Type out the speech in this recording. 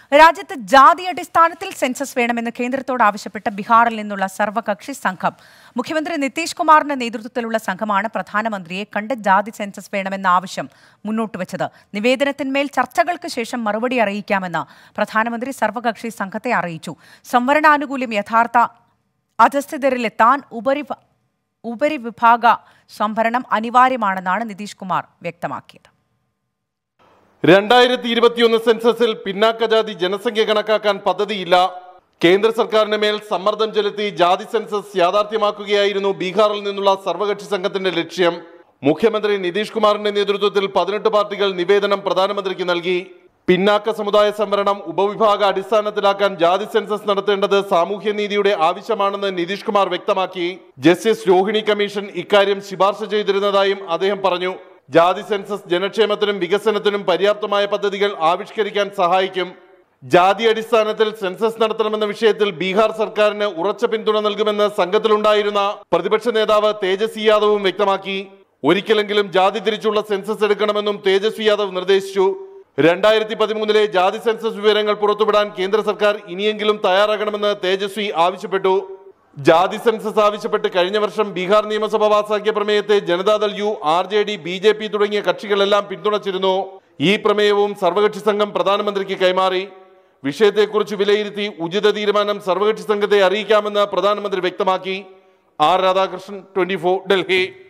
രാജ്യത്ത് ജാതി അടിസ്ഥാനത്തിൽ സെൻസസ് വേണമെന്ന് കേന്ദ്രത്തോട് ആവശ്യപ്പെട്ട ബീഹാറിൽ നിന്നുള്ള സർവകക്ഷി സംഘം മുഖ്യമന്ത്രി നിതീഷ് കുമാറിന്റെ നേതൃത്വത്തിലുള്ള സംഘമാണ് പ്രധാനമന്ത്രിയെ കണ്ട് ജാതി സെൻസസ് വേണമെന്ന ആവശ്യം മുന്നോട്ട് വെച്ചത് നിവേദനത്തിന്മേൽ ചർച്ചകൾക്ക് ശേഷം മറുപടി അറിയിക്കാമെന്ന് പ്രധാനമന്ത്രി സർവകക്ഷി സംഘത്തെ അറിയിച്ചു സംവരണാനുകൂല്യം യഥാർത്ഥ അധസ്ഥിതരിലെത്താൻ ഉപരി ഉപരിവിഭാഗ സംഭരണം അനിവാര്യമാണെന്നാണ് നിതീഷ് കുമാർ വ്യക്തമാക്കിയത് രണ്ടായിരത്തി ഇരുപത്തിയൊന്ന് സെൻസസിൽ പിന്നാക്കജാതി ജനസംഖ്യ കണക്കാക്കാൻ പദ്ധതിയില്ല കേന്ദ്ര സർക്കാരിന് മേൽ സമ്മർദ്ദം ചെലുത്തി ജാതി സെൻസസ് യാഥാർത്ഥ്യമാക്കുകയായിരുന്നു ബീഹാറിൽ നിന്നുള്ള സർവകക്ഷി സംഘത്തിന്റെ ലക്ഷ്യം മുഖ്യമന്ത്രി നിതീഷ് കുമാറിന്റെ നേതൃത്വത്തിൽ പതിനെട്ട് പാർട്ടികൾ നിവേദനം പ്രധാനമന്ത്രിക്ക് നൽകി പിന്നാക്ക സമുദായ സംവരണം ഉപവിഭാഗ അടിസ്ഥാനത്തിലാക്കാൻ ജാതി സെൻസസ് നടത്തേണ്ടത് സാമൂഹ്യനീതിയുടെ ആവശ്യമാണെന്ന് നിതീഷ് കുമാർ വ്യക്തമാക്കി ജസ്റ്റിസ് രോഹിണി കമ്മീഷൻ ഇക്കാര്യം ശുപാർശ ചെയ്തിരുന്നതായും അദ്ദേഹം പറഞ്ഞു ജാതി സെൻസസ് ജനക്ഷേമത്തിനും വികസനത്തിനും പര്യാപ്തമായ പദ്ധതികൾ ആവിഷ്കരിക്കാൻ സഹായിക്കും ജാതി അടിസ്ഥാനത്തിൽ സെൻസസ് നടത്തണമെന്ന വിഷയത്തിൽ ബീഹാർ സർക്കാരിന് ഉറച്ച പിന്തുണ നൽകുമെന്ന് സംഘത്തിലുണ്ടായിരുന്ന പ്രതിപക്ഷ നേതാവ് തേജസ്വി യാദവും വ്യക്തമാക്കി ഒരിക്കലെങ്കിലും ജാതി തിരിച്ചുള്ള സെൻസസ് എടുക്കണമെന്നും തേജസ്വി യാദവ് നിർദ്ദേശിച്ചു രണ്ടായിരത്തി പതിമൂന്നിലെ ജാതി സെൻസസ് വിവരങ്ങൾ പുറത്തുവിടാൻ കേന്ദ്ര സർക്കാർ ഇനിയെങ്കിലും തയ്യാറാകണമെന്ന് തേജസ്വി ആവശ്യപ്പെട്ടു ജാതി സെൻസസ് ആവശ്യപ്പെട്ട് കഴിഞ്ഞ വർഷം ബീഹാർ നിയമസഭ പാസാക്കിയ പ്രമേയത്തെ Janata Dal U R J D B J P തുടങ്ങിയ കക്ഷികളെല്ലാം പിന്തുണച്ചിരുന്നു ഈ പ്രമേയവും സർവകക്ഷി സംഘം പ്രധാനമന്ത്രിക്ക് കൈമാറി വിഷയത്തെക്കുറിച്ച് വിലയിരുത്തി ഉചിത തീരുമാനം സർവകക്ഷി സംഘത്തെ അറിയിക്കാമെന്ന് പ്രധാനമന്ത്രി വ്യക്തമാക്കി ആർ രാധാകൃഷ്ണൻ ട്വന്റി ഡൽഹി